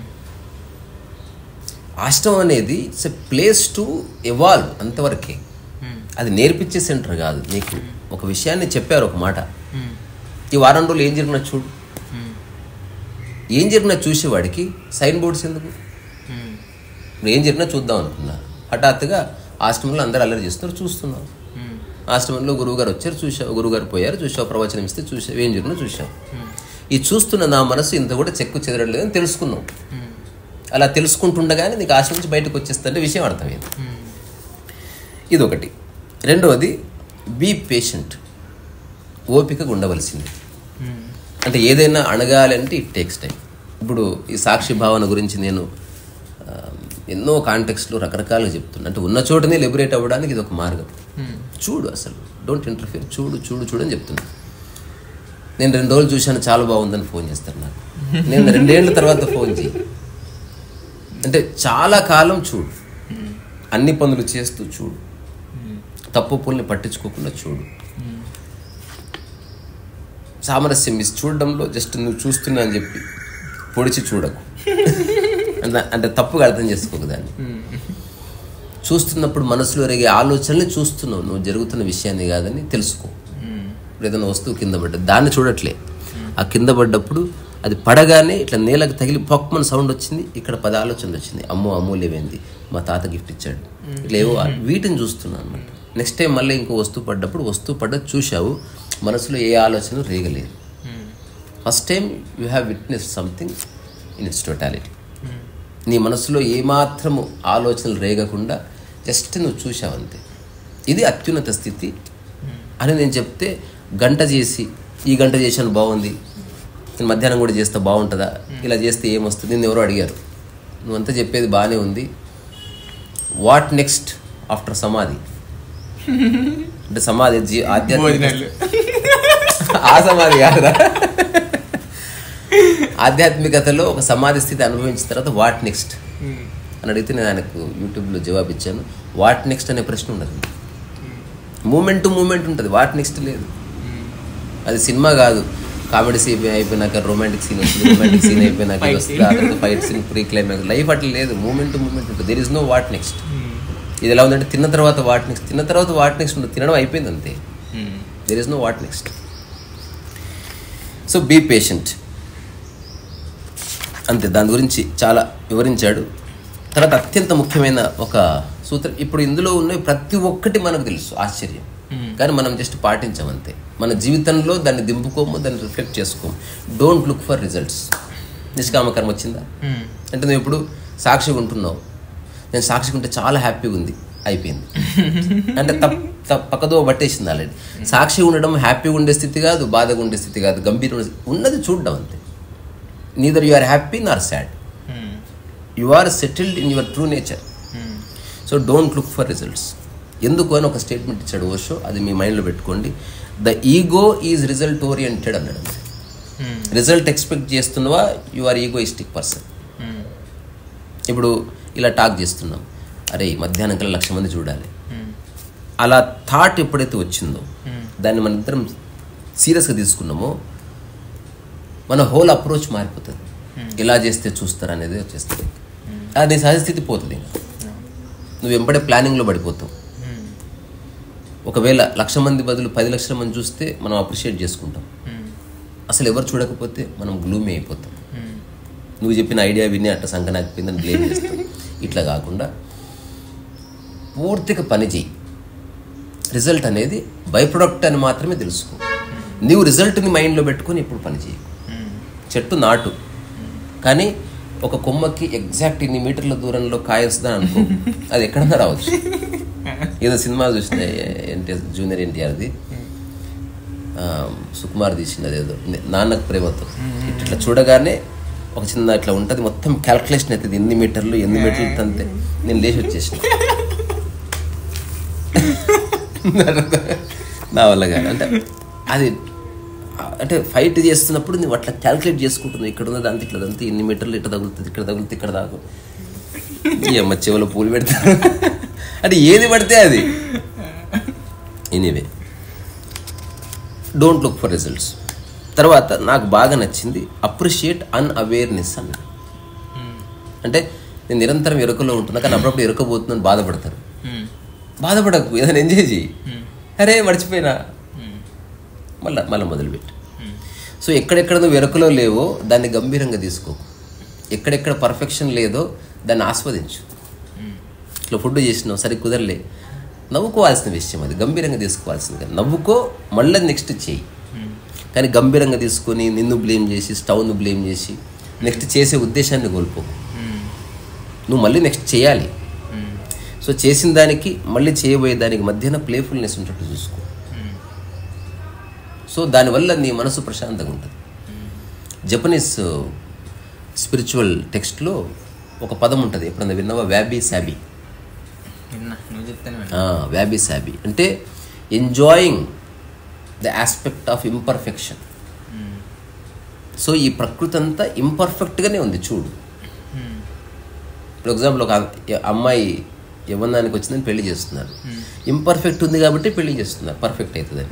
ఆశ్రమం అనేది it's a place to evolve అంతవరకే అది నేర్పించే సెంటర్ కాదు నీకు ఒక విషయాన్ని చెప్పారు ఒక మాట ఈ వారం రోజులు ఏం జరిగినా చూడు ఏం జరిగినా చూసేవాడికి సైన్ బోర్డ్స్ ఎందుకు ఇప్పుడు ఏం జరిగినా చూద్దాం అనుకున్నా హఠాత్తుగా ఆశ్రమంలో అందరూ అల్లరి చేస్తున్నారు చూస్తున్నాం ఆశ్రమంలో గురువుగారు వచ్చారు చూసావు గురువుగారు పోయారు చూసావు ప్రవచనం ఇస్తే చూసావు ఏం జరిగినా చూసావు ఈ చూస్తున్న నా మనసు ఇంత కూడా చెక్కు చెదరలేదని తెలుసుకున్నావు అలా తెలుసుకుంటుండగానే నీకు ఆశ్రమం నుంచి బయటకు వచ్చేస్తుంటే విషయం అర్థమైంది ఇదొకటి రెండవది బీ పేషెంట్ ఓపికగా ఉండవలసింది అంటే ఏదైనా అణగాలంటే ఇట్ టేక్స్ టైం ఇప్పుడు ఈ సాక్షి భావన గురించి నేను ఆ, ఎన్నో కాంటెక్స్లో రకరకాలుగా చెప్తున్నా అంటే ఉన్న చోటనే లిబరేట్ అవ్వడానికి ఇది ఒక మార్గం చూడు అసలు డోంట్ ఇంటర్ఫియర్ చూడు చూడు చూడు అని చెప్తున్నా నేను రెండు రోజులు చూశాను చాలా బాగుందని ఫోన్ చేస్తారు నాకు నేను రెండేళ్ల తర్వాత ఫోన్ చేయి అంటే చాలా కాలం చూడు అన్ని పనులు చేస్తూ చూడు తప్పు పుల్ని పట్టించుకోకుండా చూడు సామరస్యం మిస్ చూడడంలో జస్ట్ నువ్వు చూస్తున్నా అని చెప్పి పొడిచి చూడకు అంటే అంటే తప్పుగా అర్థం చేసుకోకు దాన్ని చూస్తున్నప్పుడు మనసులో రేగే ఆలోచనల్ని చూస్తున్నావు నువ్వు జరుగుతున్న విషయాన్ని కాదని తెలుసుకో ఇప్పుడు ఏదైనా వస్తువు కింద పడ్డది దాన్ని చూడట్లే ఆ కింద పడ్డప్పుడు అది పడగానే ఇట్లా నేలకు తగిలి పొక్కమని సౌండ్ వచ్చింది ఇక్కడ పది ఆలోచనలు వచ్చింది అమ్మో అమూల్యమైంది మా తాత గిఫ్ట్ ఇచ్చాడు ఇట్లా ఏవో వీటిని చూస్తున్నాను అనమాట నెక్స్ట్ టైం మళ్ళీ ఇంకో వస్తువు పడ్డప్పుడు వస్తువు పడ్డది చూశావు మనసులో ఏ ఆలోచన రేగలేదు first time you have witness something in its totality నీ మనసులో ఏమాత్రము ఆలోచనలు రేగకుండా జస్ట్ నువ్వు చూసావంతే ఇది అత్యున్నత స్థితి అని నేను చెప్తే గంట చేసి ఈ గంట చేశాను బాగుంది నేను మధ్యాహ్నం కూడా చేస్తే బాగుంటుందా ఇలా చేస్తే ఏమొస్తుంది నిన్ను ఎవరో అడిగారు నువ్వంతా చెప్పేది బాగానే ఉంది వాట్ నెక్స్ట్ ఆఫ్టర్ సమాధి అంటే సమాధి జీ ఆధ్యాత్మిక భోజనాలు ఆ సమాధి కాదురా ఆధ్యాత్మికతలో ఒక సమాధి స్థితి అనుభవించిన తర్వాత వాట్ నెక్స్ట్ అని అడిగితే నేను ఆయనకు యూట్యూబ్లో జవాబు ఇచ్చాను వాట్ నెక్స్ట్ అనే ప్రశ్న ఉండదు మూమెంట్ టు మూమెంట్ ఉంటుంది వాట్ నెక్స్ట్ లేదు అది సినిమా కాదు కామెడీ సీన్ అయిపోయినాక రొమాంటిక్ సీన్ వస్తుంది రొమాంటిక్ సీన్ అయిపోయినాక ఇది వస్తుంది ఆ తర్వాత fight scene pre climax life అట్లా లేదు మూమెంట్ టు మూమెంట్ ఉంటుంది there is no what next ఇది ఎలా ఉందంటే తిన్న తర్వాత వాట్ నెక్స్ట్ తిన్న తర్వాత వాట్ నెక్స్ట్ ఉండదు తినడం అయిపోయింది అంతే there is no what next so be patient అంతే దాని గురించి చాలా వివరించాడు తర్వాత అత్యంత ముఖ్యమైన ఒక సూత్రం ఇప్పుడు ఇందులో ఉన్న ప్రతి ఒక్కటి మనకు తెలుసు ఆశ్చర్యం కానీ మనం జస్ట్ పాటించాం అంతే మన జీవితంలో దాన్ని దింపుకోము దాన్ని రిఫ్లెక్ట్ చేసుకోము డోంట్ లుక్ ఫర్ రిజల్ట్స్ నిష్కామకరం వచ్చిందా అంటే నువ్వు ఇప్పుడు సాక్షిగా ఉంటున్నావు నేను సాక్షిగా ఉంటే చాలా హ్యాపీగా ఉంది అయిపోయింది అంటే తప్ తప్ పక్కదో పట్టేసింది ఆల్రెడీ సాక్షి ఉండడం హ్యాపీగా ఉండే స్థితి కాదు బాధగా ఉండే స్థితి కాదు గంభీర ఉండే స్థితి- ఉన్నది చూడడం అంతే neither you are happy nor sad you are settled in your true nature so don't look for results ఎందుకు అని ఒక స్టేట్మెంట్ ఇచ్చాడు ఓషో అది మీ మైండ్లో పెట్టుకోండి the ego is result oriented అన్నాడు అంతే రిజల్ట్ ఎక్స్పెక్ట్ చేస్తున్నవా యు ఆర్ ఈగోయిస్టిక్ పర్సన్ ఇప్పుడు ఇలా టాక్ చేస్తున్నాం అరే మధ్యాహ్నం కల్లా లక్ష మంది చూడాలి అలా థాట్ ఎప్పుడైతే వచ్చిందో దాన్ని మన ఇద్దరం సీరియస్గా తీసుకున్నామో మన హోల్ అప్రోచ్ మారిపోతుంది ఇలా చేస్తే చూస్తారు అనేది వచ్చేస్తుంది అది సహజస్థితి పోతుంది ఇంకా నువ్వు వెంబడే ప్లానింగ్లో పడిపోతావు ఒకవేళ లక్ష మంది బదులు పది లక్షల మంది చూస్తే మనం అప్రిషియేట్ చేసుకుంటాం అసలు ఎవరు చూడకపోతే మనం గ్లూమీ అయిపోతాం నువ్వు చెప్పిన ఐడియా విని అట్ట సంకనాకపోయిందని బ్లేమ్ చేస్తాం ఇట్లా కాకుండా పూర్తిగా పని చేయి రిజల్ట్ అనేది బై ప్రొడక్ట్ అని మాత్రమే తెలుసుకో నీవు రిజల్ట్ని మైండ్లో పెట్టుకొని ఇప్పుడు పని చేయి చెట్టు నాటు కానీ ఒక కొమ్మకి ఎగ్జాక్ట్ ఇన్ని మీటర్ల దూరంలో కాయ వస్తుందని అనుకో అది ఎక్కడన్నా రావచ్చు ఏదో సినిమా చూసిన ఎన్టీఆర్ జూనియర్ ఎన్టీఆర్ది ఆ, సుకుమార్ తీసింది అదేదో నాన్నకు ప్రేమతో ఇట్లా ఇట్లా చూడగానే ఒక చిన్న ఇట్లా ఉంటుంది మొత్తం క్యాల్కులేషన్ అవుతుంది ఎన్ని మీటర్లు ఎన్ని మీటర్లు తంతే నేను లేచి వచ్చేసిన నా వల్ల కాదు అంటే అది అంటే ఫైట్ చేస్తున్నప్పుడు నువ్వు అట్లా క్యాల్కులేట్ చేసుకుంటున్నావు ఇక్కడ ఉన్నది అంత ఇట్లా అంతే ఇన్ని మీటర్లు ఇట్లా తగులుతుంది ఇక్కడ తగులుతుంది ఇక్కడ దాకా ఈ అమ్మ చెవులో పూలు పెడతారు అంటే ఏది పడితే అది anyway don't look for results తర్వాత నాకు బాగా నచ్చింది అప్రిషియేట్ అన్అవేర్నెస్ అన్న అంటే నేను నిరంతరం ఎరుకలో ఉంటున్నా కానీ అప్పుడప్పుడు ఎరుకబోతున్నాను బాధపడతారు బాధపడకు ఏదైనా ఎంజాయ్ చేయి అరే మర్చిపోయినా మళ్ళా మళ్ళీ మొదలుపెట్టు సో ఎక్కడెక్కడ నువ్వు వెనుకలో లేవో దాన్ని గంభీరంగా తీసుకో ఎక్కడెక్కడ పర్ఫెక్షన్ లేదో దాన్ని ఆస్వాదించు ఇట్లా ఫుడ్ చేసినావు సరే కుదరలే నవ్వుకోవాల్సిన విషయం అది గంభీరంగా తీసుకోవాల్సింది కాదు నవ్వుకో మళ్ళీ నెక్స్ట్ చేయి కానీ గంభీరంగా తీసుకొని నిన్ను బ్లేమ్ చేసి స్టవ్ను బ్లేమ్ చేసి నెక్స్ట్ చేసే ఉద్దేశాన్ని కోల్పోకు నువ్వు మళ్ళీ నెక్స్ట్ చేయాలి సో చేసిన దానికి మళ్ళీ చేయబోయే దానికి మధ్యన ప్లేఫుల్నెస్ ఉంటట్టు చూసుకో సో దానివల్ల నీ మనసు ప్రశాంతంగా ఉంటుంది జపనీస్ స్పిరిచువల్ టెక్స్ట్లో ఒక పదం ఉంటుంది ఎప్పుడన్నా విన్నావా వ్యాబీ శాబీ విన్నా నువ్వు చెప్తానే విన్నా వ్యాబీ శాబీ అంటే enjoying the aspect of imperfection so ఈ ప్రకృతి అంతా ఇంపర్ఫెక్ట్గానే ఉంది చూడు ఫర్ ఎగ్జాంపుల్ ఒక అమ్మాయి యవ్వనానికి వచ్చిందని పెళ్లి చేస్తున్నారు ఇంపర్ఫెక్ట్ ఉంది కాబట్టి పెళ్లి చేస్తున్నారు పర్ఫెక్ట్ అవుతుందని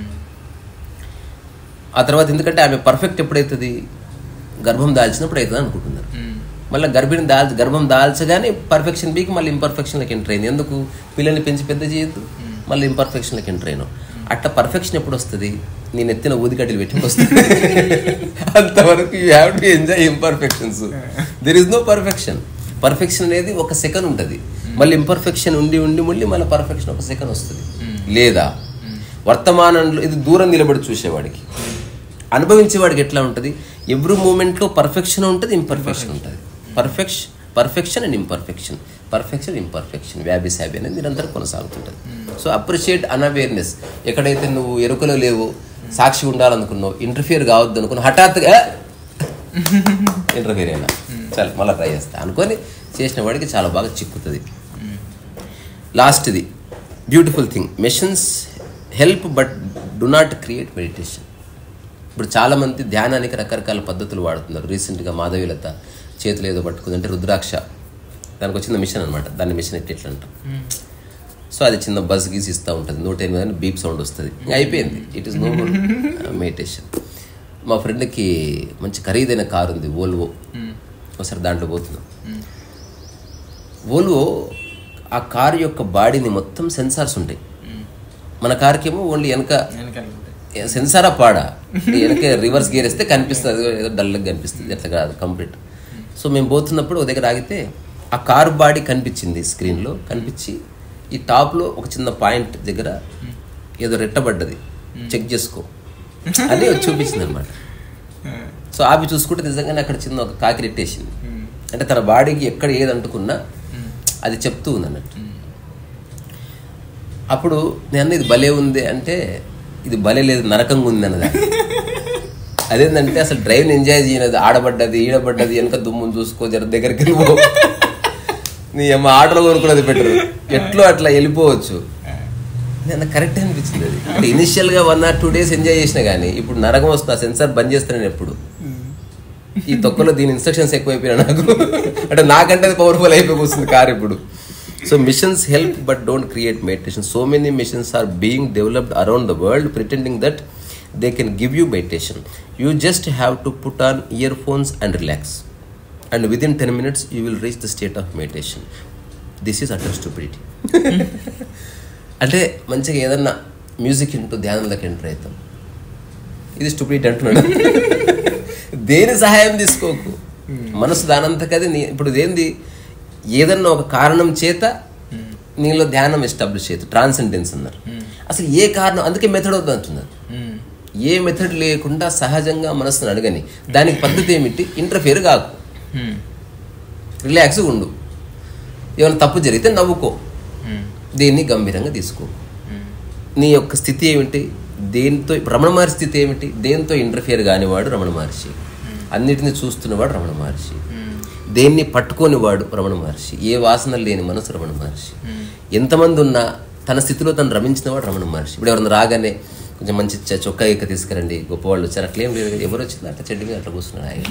ఆ తర్వాత ఎందుకంటే ఆమె పర్ఫెక్ట్ ఎప్పుడైతుంది గర్భం దాల్చినప్పుడు అవుతుంది అనుకుంటున్నారు మళ్ళీ గర్భిణి దాల్చ గర్భం దాల్చగానే పర్ఫెక్షన్ బీకి మళ్ళీ ఇంపర్ఫెక్షన్లోకి ఎంటర్ అయింది ఎందుకు పిల్లల్ని పెంచి పెద్ద చేయొద్దు మళ్ళీ ఇంపర్ఫెక్షన్లోకి ఎంటర్ అయినావు అట్లా పర్ఫెక్షన్ ఎప్పుడు వస్తుంది నేను ఎత్తిన ఊదికడ్డలు పెట్టి వస్తుంది అంతవరకు you have to enjoy imperfections there is no perfection perfection అనేది ఒక సెకండ్ ఉంటుంది మళ్ళీ ఇంపర్ఫెక్షన్ ఉండి ఉండి మళ్ళీ మళ్ళీ పర్ఫెక్షన్ ఒక సెకండ్ వస్తుంది లేదా వర్తమానంలో ఇది దూరం నిలబడి చూసేవాడికి అనుభవించేవాడికి ఎట్లా ఉంటుంది ఎవ్రీ మూమెంట్లో పర్ఫెక్షన్ ఉంటుంది ఇంపర్ఫెక్షన్ ఉంటుంది perfection perfection and imperfection perfection imperfection wabi sabi అనేది నిరంతరం కొనసాగుతుంటుంది సో అప్రిషియేట్ అన్అవేర్నెస్ ఎక్కడైతే నువ్వు ఎరుకలో లేవు సాక్షి ఉండాలనుకున్నావు ఇంటర్ఫియర్ కావద్దు అనుకున్నావు హఠాత్తుగా ఇంటర్ఫియర్ అయినా సరే మళ్ళీ ట్రై చేస్తా అనుకొని చేసిన వాడికి చాలా బాగా చిక్కుతుంది లాస్ట్ది beautiful thing machines help but do not create meditation ఇప్పుడు చాలామంది ధ్యానానికి రకరకాల పద్ధతులు వాడుతున్నారు రీసెంట్గా మాధవీలత చేతులు ఏదో పట్టుకుంది అంటే రుద్రాక్ష దానికి వచ్చిన మిషన్ అనమాట దాన్ని మిషన్ ఎట్టి ఎట్లా అంటాం సో అది చిన్న బస్ గీసి ఇస్తూ ఉంటుంది నూట ఎనిమిది బీప్ సౌండ్ వస్తుంది ఇంకా అయిపోయింది ఇట్ ఈస్ నో మెడిటేషన్ మా ఫ్రెండ్కి మంచి ఖరీదైన కారు ఉంది ఓల్వో ఒకసారి దాంట్లో పోతున్నాం ఓల్వో ఆ కారు యొక్క బాడీని మొత్తం సెన్సార్స్ ఉంటాయి మన కార్కేమో ఓన్లీ వెనక వెనకాల ఉంటాయి. సెన్సారా పాడా వెనక రివర్స్ గేర్ వేస్తే కనిపిస్తుంది అది ఏదో డల్గా కనిపిస్తుంది అట్లా కాదు కంప్లీట్ సో మేము పోతున్నప్పుడు ఒక దగ్గర ఆగితే ఆ కారు బాడీ కనిపించింది స్క్రీన్లో కనిపించి ఈ టాప్లో ఒక చిన్న పాయింట్ దగ్గర ఏదో రెట్టబడ్డది చెక్ చేసుకో అని చూపించింది అనమాట సో ఆపి చూసుకుంటే నిజంగానే అక్కడ చిన్న ఒక కాకి రెట్టేసింది అంటే తన బాడీకి ఎక్కడ ఏది అంటుకున్నా అది చెప్తూ ఉంది అన్నట్టు అప్పుడు నేను అన్న ఇది భలే ఉంది అంటే ఇది భలే లేదు నరకంగా ఉంది అన్నది అదేంటంటే అసలు డ్రైవ్ ఎంజాయ్ చేయనది ఆడబడ్డది ఈడబడ్డది వెనక దుమ్మును చూసుకో జర దగ్గరికి పో నీ అమ్మ ఆటలో కొనుక్కున్నది పెట్టరు ఎట్లో అట్లా వెళ్ళిపోవచ్చు నేను కరెక్ట్ అనిపించింది అది అంటే ఇనిషియల్గా one or two days enjoy చేసిన కానీ ఇప్పుడు నరకం వస్తుంది ఆ సెన్సార్ బంద్ చేస్తాను నేను ఎప్పుడు ఈ తొక్కలో దీని ఇన్స్ట్రక్షన్స్ ఎక్కువైపోయినా నాకు అంటే నాకంటే అది పవర్ఫుల్ అయిపోయి వస్తుంది కార్ ఇప్పుడు so machines help but don't create meditation so many machines are being developed around the world pretending that they can give you meditation you just have to put on earphones and relax and within ten minutes you will reach the state of meditation this is utter stupidity అంటే మంచిగా ఏదన్నా music వింటూ ధ్యానంలోకి enter అవుతాం ఇది stupidity అంటున్నాడు దేని సహాయం తీసుకోకు మనసు దానంతకది నీ ఇప్పుడు ఇదేంది ఏదన్నా ఒక కారణం చేత నీలో ధ్యానం ఎస్టాబ్లిష్ చేయదు ట్రాన్సెండెన్స్ అన్నారు అసలు ఏ కారణం అందుకే మెథడ్ వద్దు అంటున్నారు మ్మ్. ఏ మెథడ్ లేకుండా సహజంగా మనసును అడగని దానికి పద్ధతి ఏమిటి ఇంటర్ఫియర్ కాకు మ్మ్. రిలాక్స్గా ఉండు ఏమైనా తప్పు జరిగితే నవ్వుకో మ్మ్. దీన్ని గంభీరంగా తీసుకో మ్మ్. నీ యొక్క స్థితి ఏమిటి దేంతో రమణ మహర్షి స్థితి ఏమిటి దేంతో ఇంటర్ఫియర్ కానివాడు రమణ మహర్షి అన్నిటిని చూస్తున్నవాడు రమణ మహర్షి మ్మ్. దేన్ని పట్టుకోనివాడు రమణ మహర్షి ఏ వాసన లేని మనసు రమణ మహర్షి ఎంతమంది ఉన్నా తన స్థితిలో తను రమించినవాడు రమణ మహర్షి ఇప్పుడు ఎవరైనా రాగానే కొంచెం మంచి చ- చొక్కా ఇక్క తీసుకురండి గొప్పవాళ్ళు వచ్చారు అట్లేం లేదు కదా. ఎవరు వచ్చింది అట్లా చెడ్డి మీద అట్లా కూర్చున్నాడు ఆయన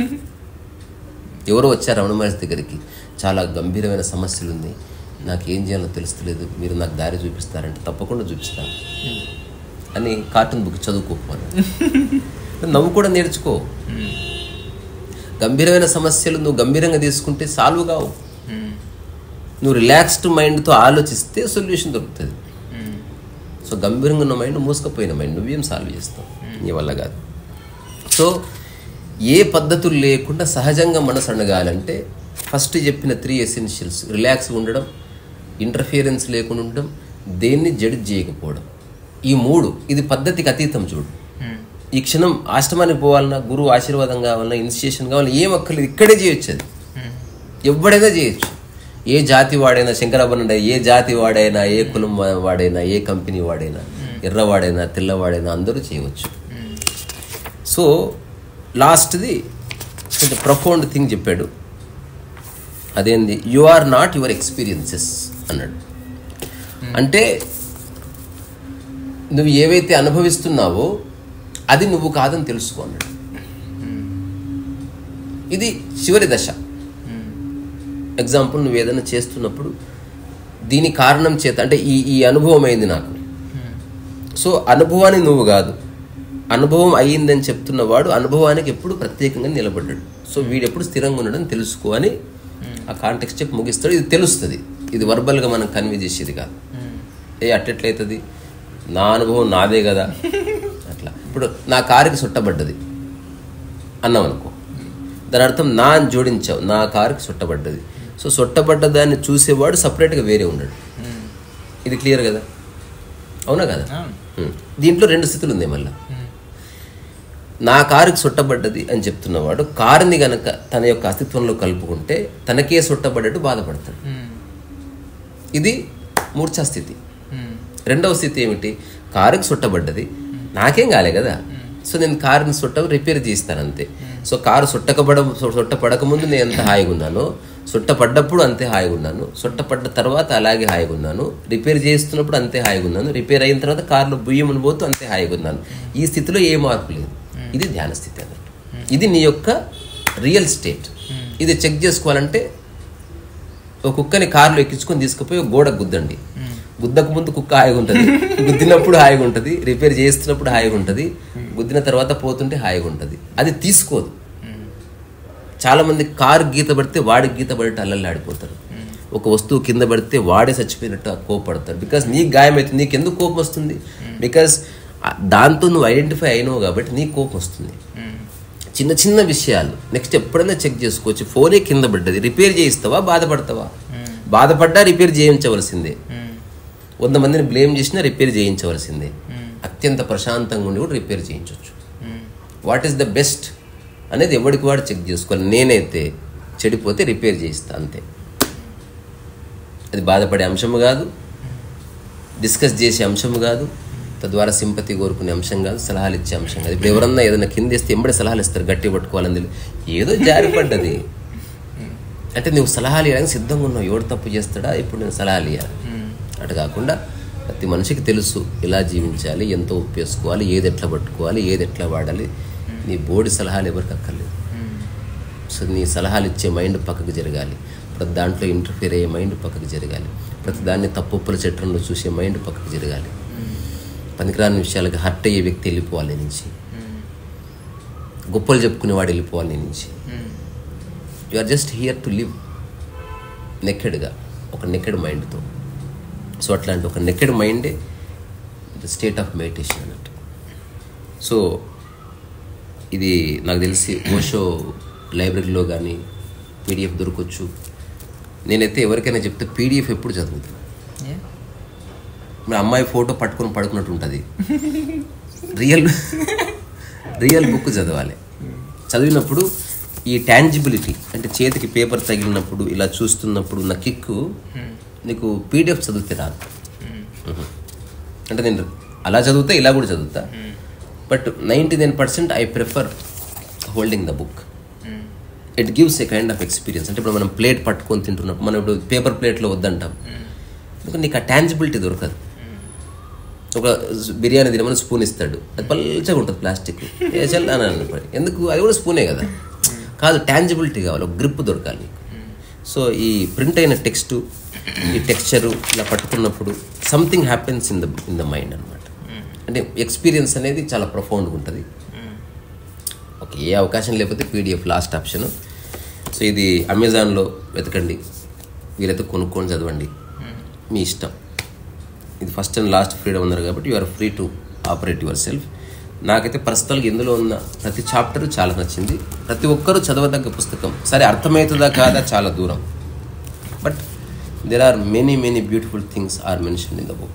ఎవరో వచ్చారు రమణ మహర్షి దగ్గరికి చాలా గంభీరమైన సమస్యలు ఉంది నాకు ఏం చేయాలో తెలుస్తలేదు మీరు నాకు దారి చూపిస్తారంటే తప్పకుండా చూపిస్తాను అని కార్టూన్ బుక్ చదువుకోకపోను నవ్వు కూడా నేర్చుకో మ్మ్. గంభీరమైన సమస్యలు నువ్వు గంభీరంగా తీసుకుంటే సాల్వ్ కావు మ్మ్. నువ్వు రిలాక్స్డ్ మైండ్తో ఆలోచిస్తే సొల్యూషన్ దొరుకుతుంది మ్మ్. సో గంభీరంగా ఉన్న మైండ్ మూసుకుపోయిన మైండ్ నువ్వేం సాల్వ్ చేస్తావు నీ వల్ల కాదు సో ఏ పద్ధతులు లేకుండా సహజంగా మనసు అణగాలంటే ఫస్ట్ చెప్పిన త్రీ ఎసెన్షియల్స్ రిలాక్స్ ఉండడం ఇంటర్ఫియరెన్స్ లేకుండా ఉండడం దేన్ని జడ్జ్ చేయకపోవడం ఈ మూడు ఇది పద్ధతికి అతీతం చూడు ఈ క్షణం ఆశ్రమానికి పోవాలన్నా గురువు ఆశీర్వాదం కావాలన్నా ఇన్స్టిట్యూషన్ కావాలన్నా ఏం అక్కర్లేదు ఇక్కడే చేయొచ్చు అది ఎవడైనా చేయొచ్చు ఏ జాతి వాడైనా శంకరాభరణ ఏ జాతి వాడైనా ఏ కులం వా- వాడైనా ఏ కంపెనీ వాడైనా ఎర్రవాడైనా తెల్లవాడైనా అందరూ చేయవచ్చు సో లాస్ట్ది కొంచెం ప్రొఫౌండ్ థింగ్ చెప్పాడు అదేంది you are not your experiences అన్నాడు అంటే నువ్వు ఏవైతే అనుభవిస్తున్నావో అది నువ్వు కాదని తెలుసుకో అన్నాడు ఇది చివరి దశ ఎగ్జాంపుల్ నువ్వు ఏదైనా చేస్తున్నప్పుడు దీని కారణం చేత అంటే ఈ ఈ అనుభవం అయింది నాకు సో అనుభవాన్ని నువ్వు కాదు అనుభవం అయ్యిందని చెప్తున్నవాడు అనుభవానికి ఎప్పుడు ప్రత్యేకంగా నిలబడ్డాడు సో వీడు ఎప్పుడు స్థిరంగా ఉండడం తెలుసుకో అని ఆ కాంటెక్స్ట్ చెప్పి ముగిస్తాడు ఇది తెలుస్తుంది ఇది వర్బల్గా మనం కన్వే చేసేది కాదు ఏ అట్టెట్లయితుంది నా అనుభవం నాదే కదా అట్లా ఇప్పుడు నా కారుకి చుట్టబడ్డది అన్నాం అనుకో దాని అర్థం నా అని జోడించావు నా కారుకి చుట్టబడ్డది సో చుట్టబడ్డ దాన్ని చూసేవాడు సపరేట్గా వేరే ఉన్నాడు ఇది క్లియర్ కదా అవునా కదా ఉమ్. దీంట్లో రెండు స్థితులు ఉంది మళ్ళీ నా కారుకి చుట్టబడ్డది అని చెప్తున్నవాడు కారుని గనక తన యొక్క అస్తిత్వంలో కలుపుకుంటే తనకే చుట్టబడ్డట్టు బాధపడతాడు ఇది మూర్ఛా స్థితి రెండవ స్థితి ఏమిటి కారుకి చుట్టబడ్డది నాకేం కాలే కదా సో నేను కారుని చుట్ట రిపేర్ చేస్తాను అంతే సో కారు చుట్టకబడ చుట్ట పడకముందు నేను ఎంత హాయిగా ఉన్నానో చుట్ట పడ్డప్పుడు అంతే హాయిగా ఉన్నాను చుట్ట పడ్డ తర్వాత అలాగే హాయిగా ఉన్నాను రిపేర్ చేస్తున్నప్పుడు అంతే హాయిగా ఉన్నాను రిపేర్ అయిన తర్వాత కారులో బుయ్యమని పోతూ అంతే హాయిగా ఉన్నాను ఈ స్థితిలో ఏ మార్పు లేదు ఇది ధ్యాన స్థితి అన్నట్టు ఇది నీ యొక్క రియల్ స్టేట్ ఇది చెక్ చేసుకోవాలంటే ఒక కుక్కని కారులో ఎక్కించుకొని తీసుకుపోయి ఒక గోడ గుద్దండి గుద్దకు ముందు కుక్క హాయిగా ఉంటుంది గుద్దినప్పుడు హాయిగా ఉంటుంది రిపేర్ చేస్తున్నప్పుడు హాయిగా ఉంటుంది గుద్దిన తర్వాత పోతుంటే హాయిగా ఉంటుంది అది తీసుకోదు చాలా మంది కారు గీత పడితే వాడికి గీత పడితే అల్లల్లాడిపోతారు ఒక వస్తువు కింద పడితే వాడే చచ్చిపోయినట్టు ఆ కోపడతారు బికాస్ నీకు గాయం అవుతుంది నీకు ఎందుకు కోపం వస్తుంది బికాస్ దాంతో నువ్వు ఐడెంటిఫై అయినావు కాబట్టి నీకు కోపం వస్తుంది చిన్న చిన్న విషయాలు నెక్స్ట్ ఎప్పుడైనా చెక్ చేసుకోవచ్చు ఫోనే కింద పడ్డది రిపేర్ చేయిస్తావా బాధపడతావా బాధపడ్డా రిపేర్ చేయించవలసిందే వంద మందిని బ్లేమ్ చేసినా రిపేర్ చేయించవలసిందే అత్యంత ప్రశాంతంగా ఉండి కూడా రిపేర్ చేయించవచ్చు వాట్ ఈస్ ద బెస్ట్ అనేది ఎవరికి వాడు చెక్ చేసుకోవాలి నేనైతే చెడిపోతే రిపేర్ చేయిస్తా అంతే అది బాధపడే అంశము కాదు డిస్కస్ చేసే అంశము కాదు తద్వారా సింపతి కోరుకునే అంశం కాదు సలహాలు ఇచ్చే అంశం కాదు ఇప్పుడు ఎవరన్నా ఏదైనా కింద ఇస్తే ఎంబడి సలహాలు ఇస్తారు గట్టి పట్టుకోవాలని తెలియదు. ఏదో జారిపడ్డది అంటే నువ్వు సలహాలు ఇవ్వడానికి సిద్ధంగా ఉన్నావు ఎవడు తప్పు చేస్తాడా ఇప్పుడు నేను సలహాలు ఇవ్వాలి అటు కాకుండా ప్రతి మనిషికి తెలుసు ఎలా జీవించాలి ఎంతో ఉప్పేసుకోవాలి ఏది ఎట్లా పట్టుకోవాలి ఏది ఎట్లా వాడాలి నీ బోడి సలహాలు ఎవరికి అక్కర్లేదు సో నీ సలహాలు ఇచ్చే మైండ్ పక్కకు జరగాలి ప్రతి దాంట్లో ఇంటర్ఫియర్ అయ్యే మైండ్ పక్కకు జరగాలి ప్రతి దాన్ని తప్పుల చట్టంలో చూసే మైండ్ పక్కకు జరగాలి పనికిరాని విషయాలకు హర్ట్ అయ్యే వ్యక్తి వెళ్ళిపోవాలి నీ నుంచి గొప్పలు చెప్పుకునేవాడు వెళ్ళిపోవాలి నీ నుంచి you are just here to live నెక్కెడ్గా ఒక నెక్కెడ్ మైండ్తో సో అట్లాంటి ఒక నెక్కెడ్ మైండే ద స్టేట్ ఆఫ్ మెడిటేషన్ అన్నట్టు సో ఇది నాకు తెలిసి ఓషో లైబ్రరీలో కానీ పీడిఎఫ్ దొరకవచ్చు నేనైతే ఎవరికైనా చెప్తే పీడిఎఫ్ ఎప్పుడు చదువుతాను మరి అమ్మాయి ఫోటో పట్టుకొని పడుకున్నట్టు ఉంటుంది రియల్ రియల్ బుక్ చదవాలి చదివినప్పుడు ఈ టాంజిబిలిటీ అంటే చేతికి పేపర్ తగిలినప్పుడు ఇలా చూస్తున్నప్పుడు ఉన్న కిక్కు నీకు పీడిఎఫ్ చదివితే రాదు మ్మ్. అంటే నేను అలా చదువుతా ఇలా కూడా చదువుతా but ninety nine percent I prefer holding the book it gives a kind of experience అంటే ఇప్పుడు మనం ప్లేట్ పట్టుకొని తింటున్నప్పుడు మనం ఇప్పుడు పేపర్ ప్లేట్లో వద్దంటాం ఎందుకంటే నీకు ఆ టాంజిబిలిటీ దొరకదు ఒక బిర్యానీ తినమని స్పూన్ ఇస్తాడు అది పల్చగా ఉంటుంది ప్లాస్టిక్ వేసాలి అని అన్నప్పుడు ఎందుకు అది కూడా స్పూనే కదా కాదు టాంజిబిలిటీ కావాలి ఒక గ్రిప్ దొరకాలి నీకు సో ఈ ప్రింట్ అయిన టెక్స్ట్ ఈ టెక్స్చరు ఇలా పట్టుకున్నప్పుడు something happens in the in the mind అనమాట అంటే ఎక్స్పీరియన్స్ అనేది చాలా ప్రొఫౌండ్గా ఉంటుంది ఓకే ఏ అవకాశం లేకపోతే పీడిఎఫ్ లాస్ట్ ఆప్షన్ సో ఇది అమెజాన్లో వెతకండి వీలైతే కొనుక్కొని చదవండి మీ ఇష్టం ఇది ఫస్ట్ అండ్ లాస్ట్ ఫ్రీడమ్ ఉన్నారు కాబట్టి you are free to operate yourself నాకైతే పర్సనల్గా ఇందులో ఉన్న ప్రతి చాప్టర్ చాలా నచ్చింది ప్రతి ఒక్కరూ చదవదగ్గ పుస్తకం సరే అర్థమవుతుందా కాదా చాలా దూరం but there are many many beautiful things are mention in the book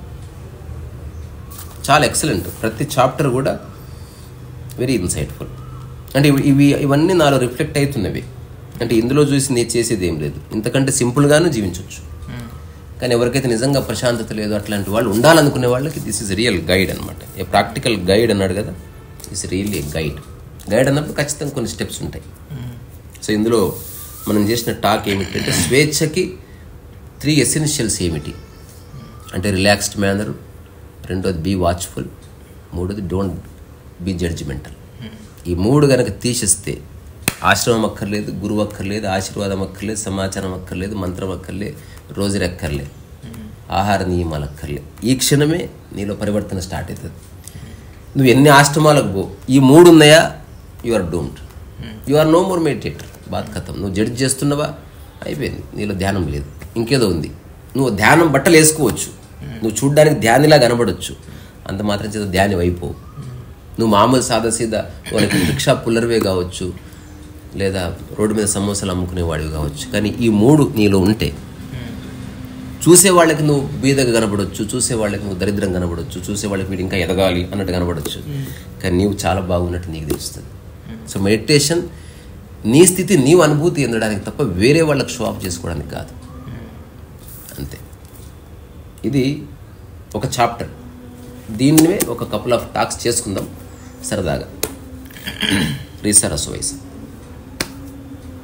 చాలా ఎక్సలెంట్ ప్రతి చాప్టర్ కూడా వెరీ ఇన్సైట్ఫుల్ అంటే ఇవి ఇవి ఇవన్నీ నాలో రిఫ్లెక్ట్ అవుతున్నవి అంటే ఇందులో చూసి నేను చేసేది ఏం లేదు ఇంతకంటే సింపుల్గానే జీవించవచ్చు కానీ ఎవరికైతే నిజంగా ప్రశాంతత లేదు అట్లాంటి వాళ్ళు ఉండాలనుకునే వాళ్ళకి దిస్ ఇస్ రియల్ గైడ్ అనమాట ఏ ప్రాక్టికల్ గైడ్ అన్నాడు కదా ఇస్ రియల్లీ గైడ్ గైడ్ అన్నప్పుడు ఖచ్చితంగా కొన్ని స్టెప్స్ ఉంటాయి సో ఇందులో మనం చేసిన టాక్ ఏమిటంటే స్వేచ్ఛకి త్రీ ఎసెన్షియల్స్ ఏమిటి అంటే రిలాక్స్డ్ మేనర్ రెండోది బీ వాచ్ఫుల్ మూడోది డోంట్ బీ జడ్జిమెంటల్ ఈ మూడు కనుక తీసేస్తే ఆశ్రమం అక్కర్లేదు గురువు అక్కర్లేదు ఆశీర్వాదం అక్కర్లేదు సమాచారం అక్కర్లేదు మంత్రం అక్కర్లేదు రోజులు అక్కర్లేదు ఆహార నియమాలు అక్కర్లేదు ఈ క్షణమే నీలో పరివర్తన స్టార్ట్ అవుతుంది నువ్వు ఎన్ని ఆశ్రమాలకు పో ఈ మూడు ఉన్నాయా you are don't you are no more meditator బాత్ కథం నువ్వు జడ్జ్ చేస్తున్నావా అయిపోయింది నీలో ధ్యానం లేదు ఇంకేదో ఉంది నువ్వు ధ్యానం బట్టలు వేసుకోవచ్చు నువ్వు చూడ్డానికి ధ్యానిలా కనబడవచ్చు అంత మాత్రం చేత ధ్యాని అయిపోవు నువ్వు మామూలు సాదా సీదా వాళ్ళకి రిక్షా పుల్లర్వే కావచ్చు లేదా రోడ్డు మీద సమోసాలు అమ్ముకునేవాడివి కావచ్చు కానీ ఈ మూడు నీలో ఉంటే చూసే వాళ్ళకి నువ్వు బీదగా కనబడవచ్చు చూసే వాళ్ళకి నువ్వు దరిద్రం కనబడవచ్చు చూసే వాళ్ళకి వీడు ఇంకా ఎదగాలి అన్నట్టు కనబడవచ్చు కానీ నీవు చాలా బాగున్నట్టు నీకు తెలుస్తుంది సో మెడిటేషన్ నీ స్థితి నీవు అనుభూతి చెందడానికి తప్ప వేరే వాళ్ళకి షో ఆఫ్ చేసుకోవడానికి కాదు అంతే ఇది ఒక చాప్టర్ దీన్నే ఒక కపుల్ ఆఫ్ టాక్స్ చేసుకుందాం సరదాగా రీసరస్ వయసు